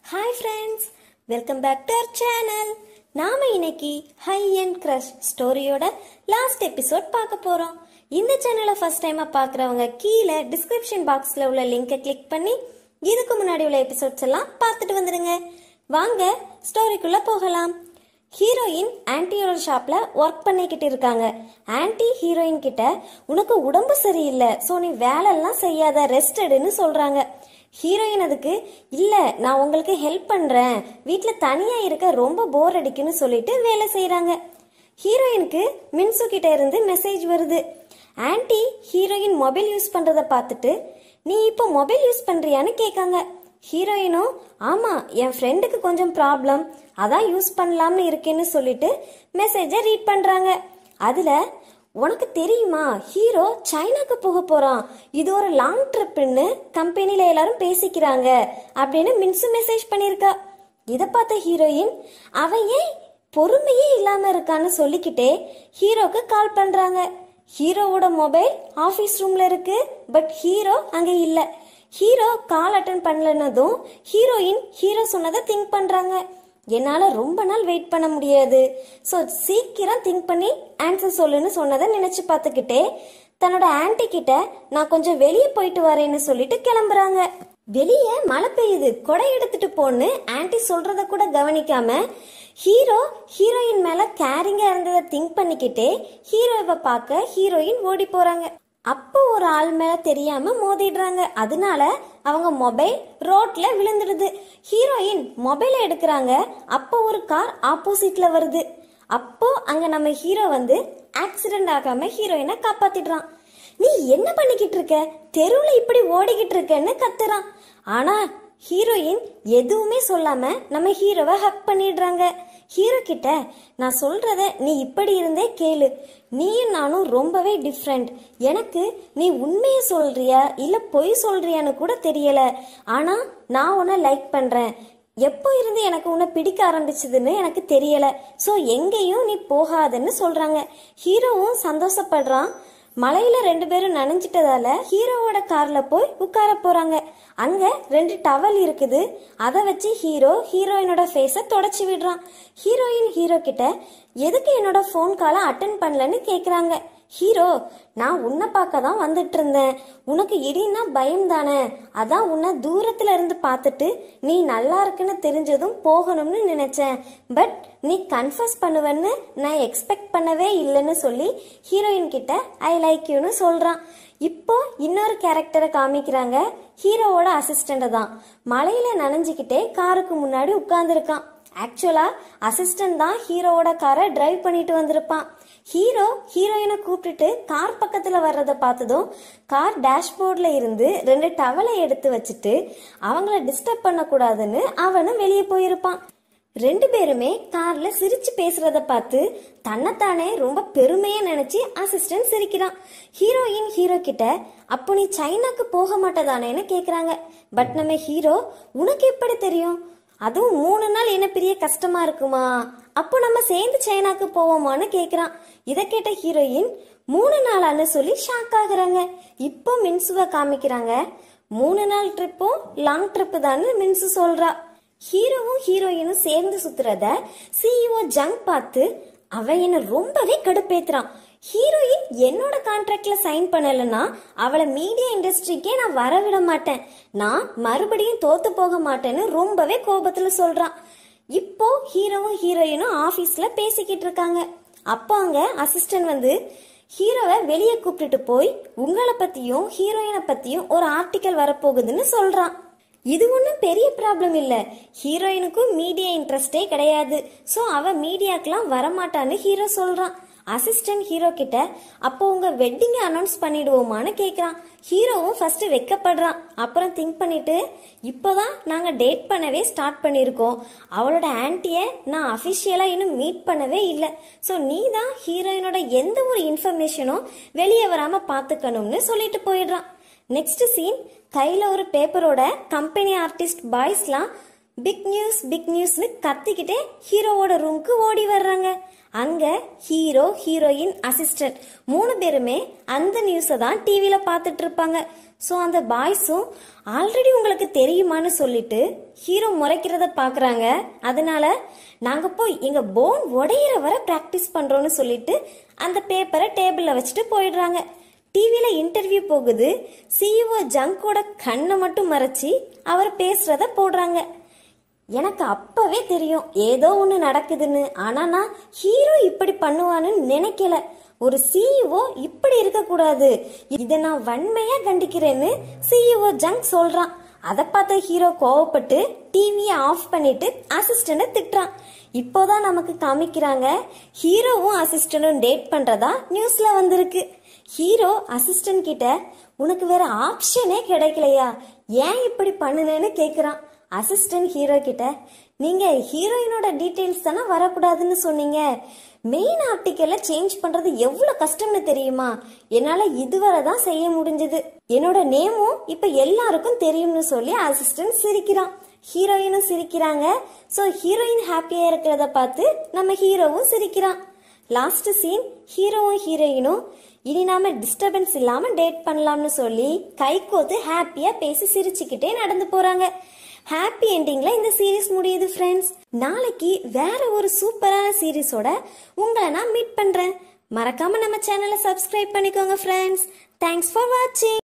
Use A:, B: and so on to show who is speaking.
A: hi friends welcome back to our channel நாம இன்னைக்கு hi and crush ஸ்டோரியோட last episode பார்க்க போறோம் இந்த சேனலை ஃபர்ஸ்ட் டைமா பார்க்குறவங்க கீழே டிஸ்கிரிப்ஷன் பாக்ஸ்ல உள்ள லிங்கை கிளிக் பண்ணி இதுக்கு முன்னாடி உள்ள எபிசோட்ஸ் எல்லாம் பார்த்துட்டு வந்துடுங்க வாங்க ஸ்டோரிக்குள்ள போகலாம் ஹீரோயின் ஆன்ட்டியோட ஷாப்ல ஒர்க் பண்ணிக்கிட்டு இருக்காங்க ஆன்ட்டி ஹீரோயின் கிட்ட உனக்கு உடம்பு சரியில்லை ஸோ நீ வேலையெல்லாம் செய்யாத ரெஸ்ட் எடுன்னு சொல்றாங்க ஹீரோயின் அதுக்கு இல்ல நான் உங்களுக்கு ஹெல்ப் பண்றேன் வீட்ல தனியா இருக்க ரொம்ப போர் அடிக்குன்னு சொல்லிட்டு வேலை செய்றாங்க ஹீரோயினுக்கு மின்சு கிட்ட இருந்து மெசேஜ் வருது ஆன்ட்டி ஹீரோயின் மொபைல் யூஸ் பண்றத பார்த்துட்டு நீ இப்போ மொபைல் யூஸ் பண்றியான்னு கேட்காங்க ஹீரோயினும் ஆமா என் ஃப்ரெண்டுக்கு கொஞ்சம் ப்ராப்ளம் அதான் யூஸ் பண்ணலாம்னு இருக்கேன்னு சொல்லிட்டு மெசேஜை ரீட் பண்றாங்க அதுல உனக்கு தெரியுமா ஹீரோ சைனாக்கு போக போறான் இது ஒரு லாங் ட்ரிப்னு கம்பெனில எல்லாரும் பேசிக்கிறாங்க அப்படின்னு மின்சு மெசேஜ் பண்ணிருக்கா இத பார்த்த ஹீரோயின் அவன் ஏன் பொறுமையே இல்லாம இருக்கான்னு சொல்லிக்கிட்டே ஹீரோக்கு கால் பண்றாங்க ஹீரோவோட மொபைல் ஆபீஸ் ரூம்ல இருக்கு பட் ஹீரோ அங்க இல்ல ஹீரோ கால் அட்டன் பண்ணலனதும் ஹீரோயின் ஹீரோ சொன்னதை திங்க் பண்றாங்க என்னால ரொம்ப நாள் வெயிட் பண்ண முடியாது ஸோ சீக்கிரம் திங்க் பண்ணி ஆன்சர் சொல்லுன்னு சொன்னதை நினைச்சு பார்த்துக்கிட்டே தன்னோட ஆன்ட்டி கிட்ட நான் கொஞ்சம் வெளியே போயிட்டு வரேன்னு சொல்லிட்டு கிளம்புறாங்க வெளியே மழை பெய்யுது கொடை எடுத்துட்டு போன்னு ஆன்ட்டி சொல்றத கூட கவனிக்காம ஹீரோ ஹீரோயின் மேல கேரிங்கா இருந்ததை திங்க் பண்ணிக்கிட்டே ஹீரோவை பார்க்க ஹீரோயின் ஓடி போறாங்க அப்போ ஒரு ஆள் மேல தெரியாம மோதிடுறாங்க அதனால அவங்க மொபைல் ரோட்ல விழுந்துடுது ஹீரோயின் மொபைலை எடுக்கிறாங்க அப்போ ஒரு கார் ஆப்போசிட்ல வருது அப்போ அங்க நம்ம ஹீரோ வந்து ஆக்சிடென்ட் ஆகாம ஹீரோயினை காப்பாத்திடுறான் நீ என்ன பண்ணிக்கிட்டு இருக்க தெருவுல இப்படி ஓடிக்கிட்டு இருக்கன்னு கத்துறான் ஆனா ஹீரோயின் எதுவுமே சொல்லாம நம்ம ஹீரோவை ஹக் பண்ணிடுறாங்க ஹீரோ கிட்ட நான் சொல்றத நீ இப்படி இருந்தே கேளு நீயும் நானும் ரொம்பவே டிஃப்ரெண்ட் எனக்கு நீ உண்மையை சொல்றியா இல்ல பொய் சொல்றியான்னு கூட தெரியல ஆனா நான் உன்னை லைக் பண்றேன் எப்போ இருந்து எனக்கு உன்னை பிடிக்க ஆரம்பிச்சதுன்னு எனக்கு தெரியல ஸோ எங்கேயும் நீ போகாதன்னு சொல்றாங்க ஹீரோவும் சந்தோஷப்படுறான் மலையில ரெண்டு பேரும் நனைஞ்சிட்டதால ஹீரோவோட கார்ல போய் உட்கார போறாங்க அங்க ரெண்டு டவல் இருக்குது அதை வச்சு ஹீரோ ஹீரோயினோட ஃபேஸ தொடச்சி விடுறான் ஹீரோயின் ஹீரோ கிட்ட எதுக்கு என்னோட ஃபோன் காலை அட்டன் பண்ணலன்னு கேக்குறாங்க ஹீரோ நான் உன்னை பார்க்க தான் வந்துட்டு இருந்தேன் உனக்கு இடின்னா பயம் தானே அதான் உன்னை தூரத்துல இருந்து பார்த்துட்டு நீ நல்லா இருக்குன்னு தெரிஞ்சதும் போகணும்னு நினைச்சேன் பட் நீ கன்ஃபஸ் பண்ணுவேன்னு நான் எக்ஸ்பெக்ட் பண்ணவே இல்லைன்னு சொல்லி ஹீரோயின் கிட்ட ஐ லைக் யூன்னு சொல்றான் இப்போ இன்னொரு கேரக்டரை காமிக்கிறாங்க ஹீரோவோட அசிஸ்டண்ட தான் மலையில நனைஞ்சுக்கிட்டே காருக்கு முன்னாடி உட்கார்ந்துருக்கான் ஆக்சுவலா அசிஸ்டன்ட் தான் ஹீரோவோட காரை டிரைவ் பண்ணிட்டு வந்திருப்பான் ஹீரோ ஹீரோயினை கூப்பிட்டுட்டு கார் பக்கத்துல வர்றத பார்த்ததும் கார் டேஷ்போர்ட்ல இருந்து ரெண்டு டவலை எடுத்து வச்சுட்டு அவங்கள டிஸ்டர்ப் பண்ணக்கூடாதுன்னு அவனும் வெளியே போயிருப்பான் ரெண்டு பேருமே கார்ல சிரிச்சு பேசுறத பார்த்து தன்னைத்தானே ரொம்ப பெருமையா நினைச்சு அசிஸ்டன்ட் சிரிக்கிறான் ஹீரோயின் ஹீரோ கிட்ட அப்போ நீ சைனாக்கு போக மாட்டதானேன்னு கேக்குறாங்க பட் நம்ம ஹீரோ உனக்கு எப்படி தெரியும் அதுவும் மூணு நாள் என்ன பெரிய கஷ்டமா இருக்குமா அப்போ நம்ம சேர்ந்து சைனாக்கு போவோமான்னு கேக்குறான் இதை கேட்ட ஹீரோயின் மூணு நாளான்னு சொல்லி ஷாக் ஆகுறாங்க இப்போ மின்சுவை காமிக்கிறாங்க மூணு நாள் ட்ரிப்பும் லாங் ட்ரிப்பு தான்னு மின்சு சொல்றா ஹீரோவும் ஹீரோயினும் சேர்ந்து சுத்துறத சிஇஓ ஜங் பார்த்து அவன் என்ன ரொம்பவே கடுப்பேத்துறான் ஹீரோயின் என்னோட கான்ட்ராக்ட்ல சைன் பண்ணலன்னா அவளை மீடியா இண்டஸ்ட்ரிக்கே நான் வரவிட மாட்டேன் நான் மறுபடியும் தோத்து போக மாட்டேன்னு ரொம்பவே கோபத்துல சொல்றான் இப்போ ஹீரோவும் ஹீரோயினும் ஆபீஸ்ல பேசிக்கிட்டு இருக்காங்க அப்போ அங்க அசிஸ்டன்ட் வந்து ஹீரோவை வெளியே கூப்பிட்டுட்டு போய் உங்களை பத்தியும் ஹீரோயினை பத்தியும் ஒரு ஆர்டிக்கல் வரப்போகுதுன்னு சொல்றான் இது ஒன்றும் பெரிய ப்ராப்ளம் இல்லை ஹீரோயினுக்கும் மீடியா இன்ட்ரெஸ்டே கிடையாது ஸோ அவ மீடியாக்கெல்லாம் வரமாட்டான்னு ஹீரோ சொல்றான் அசிஸ்டன்ட் ஹீரோ கிட்ட அப்போ உங்க வெட்டிங் அனௌன்ஸ் பண்ணிடுவோமான்னு கேக்குறான் ஹீரோவும் ஃபர்ஸ்ட் வெக்கப்படுறான் அப்புறம் திங்க் பண்ணிட்டு இப்போதான் நாங்க டேட் பண்ணவே ஸ்டார்ட் பண்ணியிருக்கோம் அவளோட ஆன்ட்டிய நான் அஃபிஷியலா இன்னும் மீட் பண்ணவே இல்லை ஸோ நீ தான் ஹீரோயினோட எந்த ஒரு இன்ஃபர்மேஷனும் வெளியே வராம பாத்துக்கணும்னு சொல்லிட்டு போயிடுறான் நெக்ஸ்ட் சீன் கையில ஒரு பேப்பரோட கம்பெனி ஆர்டிஸ்ட் பாய்ஸ்லாம் பிக் நியூஸ் பிக் நியூஸ்னு கத்திக்கிட்டே ஹீரோவோட ரூமுக்கு ஓடி வர்றாங்க அங்க ஹீரோ ஹீரோயின் அசிஸ்டன்ட் மூணு பேருமே அந்த நியூஸை தான் டிவியில பார்த்துட்டு இருப்பாங்க ஸோ அந்த பாய்ஸும் ஆல்ரெடி உங்களுக்கு தெரியுமான்னு சொல்லிட்டு ஹீரோ முறைக்கிறத பார்க்குறாங்க அதனால நாங்கள் போய் எங்கள் போன் உடையிற வரை ப்ராக்டிஸ் பண்ணுறோன்னு சொல்லிட்டு அந்த பேப்பரை டேபிளில் வச்சுட்டு போயிடுறாங்க டிவியில் இன்டர்வியூ போகுது சிஇஓ ஜங்கோட கண்ணை மட்டும் மறைச்சி அவர் பேசுறத போடுறாங்க எனக்கு அப்பவே தெரியும் ஏதோ ஒன்று நடக்குதுன்னு ஆனா நான் ஹீரோ இப்படி பண்ணுவான்னு நினைக்கல ஒரு சிஇஓ இப்படி இருக்கக்கூடாது இதை நான் வன்மையா கண்டிக்கிறேன்னு சிஇஓ ஜங்க் சொல்றான் அதை பார்த்த ஹீரோ கோவப்பட்டு டிவியை ஆஃப் பண்ணிட்டு அசிஸ்டண்ட்டை திட்டுறான் இப்போதான் நமக்கு காமிக்கிறாங்க ஹீரோவும் அசிஸ்டண்டும் டேட் பண்றதா நியூஸ்ல வந்திருக்கு ஹீரோ அசிஸ்டன்ட் கிட்ட உனக்கு வேற ஆப்ஷனே கிடைக்கலையா ஏன் இப்படி பண்ணுனேன்னு கேக்குறான் அசிஸ்டன்ட் ஹீரோ கிட்ட நீங்க ஹீரோயினோட டீடைல்ஸ் தானே வரக்கூடாதுன்னு சொன்னீங்க மெயின் ஆர்டிக்கலை சேஞ்ச் பண்றது எவ்வளவு கஷ்டம்னு தெரியுமா என்னால இதுவரை தான் செய்ய முடிஞ்சது என்னோட நேமும் இப்ப எல்லாருக்கும் தெரியும்னு சொல்லி அசிஸ்டன்ட் சிரிக்கிறான் ஹீரோயினும் சிரிக்கிறாங்க ஸோ ஹீரோயின் ஹாப்பியா இருக்கிறத பார்த்து நம்ம ஹீரோவும் சிரிக்கிறான் லாஸ்ட் சீன் ஹீரோவும் ஹீரோயினும் இனி நாம டிஸ்டர்பன்ஸ் இல்லாம டேட் பண்ணலாம்னு சொல்லி கை கோத்து ஹாப்பியா பேசி சிரிச்சுக்கிட்டே நடந்து போறாங்க ஹாப்பி எண்டிங்ல இந்த சீரிஸ் முடியுது ஃப்ரெண்ட்ஸ் நாளைக்கு வேற ஒரு சூப்பரான சீரிஸோட உங்களை நான் மீட் பண்றேன் மறக்காம நம்ம சேனலை சப்ஸ்கிரைப் பண்ணிக்கோங்க ஃப்ரெண்ட்ஸ் தேங்க்ஸ் ஃபார் வாட்சிங்